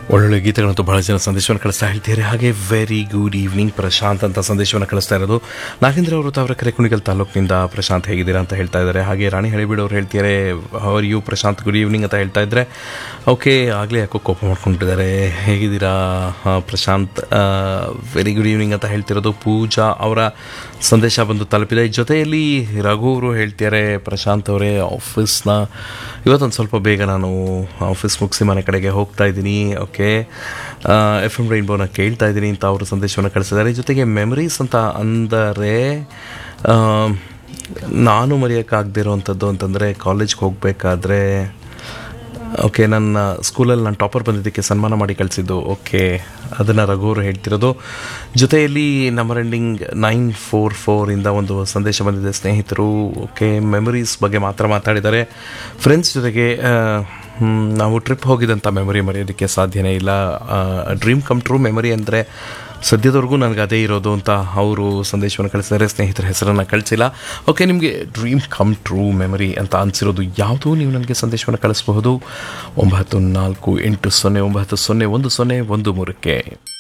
ಒಳ್ಳೊಳ್ಳೆ ಗೀತೆಗಳಂತೂ ಬಹಳ ಜನ ಸಂದೇಶವನ್ನು ಕಳಿಸ್ತಾ ಹೇಳ್ತಿದ್ದಾರೆ ಹಾಗೆ ವೆರಿ ಗುಡ್ ಈವ್ನಿಂಗ್ ಪ್ರಶಾಂತ್ ಅಂತ ಸಂದೇಶವನ್ನು ಕಳಿಸ್ತಾ ಇರೋದು ನಾಗೇಂದ್ರ ಅವರು ತಾವರೆ ಕುಣಿಗಲ್ ತಾಲೂಕಿನಿಂದ ಪ್ರಶಾಂತ್ ಹೇಗಿದ್ದೀರಾ ಅಂತ ಹೇಳ್ತಾ ಇದ್ದಾರೆ ಹಾಗೆ ರಾಣಿ ಹಳಿಬೀಡು ಅವ್ರು ಹೇಳ್ತಿದ್ದಾರೆ ಅವರ್ ಯು ಪ್ರಶಾಂತ್ ಗುಡ್ ಈವ್ನಿಂಗ್ ಅಂತ ಹೇಳ್ತಾ ಇದ್ರೆ ಓಕೆ ಆಗಲೇ ಯಾಕೋ ಕೋಪ ಮಾಡ್ಕೊಂಡಿದ್ದಾರೆ ಹೇಗಿದ್ದೀರಾ ಆ, ಪ್ರಶಾಂತ್ ವೆರಿ ಗುಡ್ ಈವ್ನಿಂಗ್ ಅಂತ ಹೇಳ್ತಿರೋದು ಪೂಜಾ ಅವರ ಸಂದೇಶ ಬಂದು ತಲುಪಿದೆ ಜೊತೆಯಲ್ಲಿ ರಘು ಅವರು ಹೇಳ್ತಿದ್ದಾರೆ ಪ್ರಶಾಂತ್ ಅವರೇ ಆಫೀಸ್ನ ಇವತ್ತೊಂದು ಸ್ವಲ್ಪ ಬೇಗ ನಾನು ಆಫೀಸ್ ಮುಗಿಸಿ ಮನೆ ಕಡೆಗೆ ಹೋಗ್ತಾ ಇದ್ದೀನಿ ಓಕೆ ಎಫ್ ಎಮ್ ರೈನ್ಬೋನ ಕೇಳ್ತಾ ಇದ್ದೀನಿ ಅಂತ ಅವರು ಸಂದೇಶವನ್ನು ಕಳಿಸಿದ್ದಾರೆ ಜೊತೆಗೆ ಮೆಮರೀಸ್ ಅಂತ ಅಂದರೆ ಆ, ನಾನು ಮರೆಯೋಕ್ಕಾಗದೇ ಇರೋವಂಥದ್ದು ಅಂತಂದರೆ ಕಾಲೇಜ್ಗೆ ಹೋಗಬೇಕಾದ್ರೆ ಓಕೆ ನನ್ನ ಸ್ಕೂಲಲ್ಲಿ ನಾನು ಟಾಪರ್ ಬಂದಿದ್ದಕ್ಕೆ ಸನ್ಮಾನ ಮಾಡಿ ಕಳಿಸಿದ್ದು ಓಕೆ ಅದನ್ನು ರಘುವರು ಹೇಳ್ತಿರೋದು ಜೊತೆಯಲ್ಲಿ ನಂಬರ್ ಎಂಡಿಂಗ್ ನೈನ್ ಫೋರ್ ಫೋರಿಂದ ಒಂದು ಸಂದೇಶ ಬಂದಿದೆ ಸ್ನೇಹಿತರು ಓಕೆ ಮೆಮರೀಸ್ ಬಗ್ಗೆ ಮಾತ್ರ ಮಾತಾಡಿದ್ದಾರೆ ಫ್ರೆಂಡ್ಸ್ ಜೊತೆಗೆ ಆ, ಹ್ಮ್, ನಾವು ಟ್ರಿಪ್ ಹೋಗಿದಂಥ ಮೆಮೊರಿ ಮರೆಯೋದಕ್ಕೆ ಸಾಧ್ಯನೇ ಇಲ್ಲ ಡ್ರೀಮ್ ಕಮ್ ಟ್ರೂ ಮೆಮೊರಿ ಅಂದರೆ ಸದ್ಯದವರೆಗೂ ನನಗೆ ಅದೇ ಇರೋದು ಅಂತ ಅವರು ಸಂದೇಶವನ್ನು ಕಳಿಸಿದ್ದಾರೆ ಸ್ನೇಹಿತರ ಹೆಸರನ್ನು ಕಳಿಸಿಲ್ಲ ಓಕೆ ನಿಮಗೆ ಡ್ರೀಮ್ ಕಮ್ ಟ್ರೂ ಮೆಮರಿ ಅಂತ ಅನಿಸಿರೋದು ಯಾವುದು ನೀವು ನನಗೆ ಸಂದೇಶವನ್ನು ಕಳಿಸಬಹುದು ಒಂಬತ್ತು ನಾಲ್ಕು ಎಂಟು ಸೊನ್ನೆ ಒಂಬತ್ತು ಸೊನ್ನೆ ಒಂದು ಸೊನ್ನೆ ಒಂದು ಮೂರಕ್ಕೆ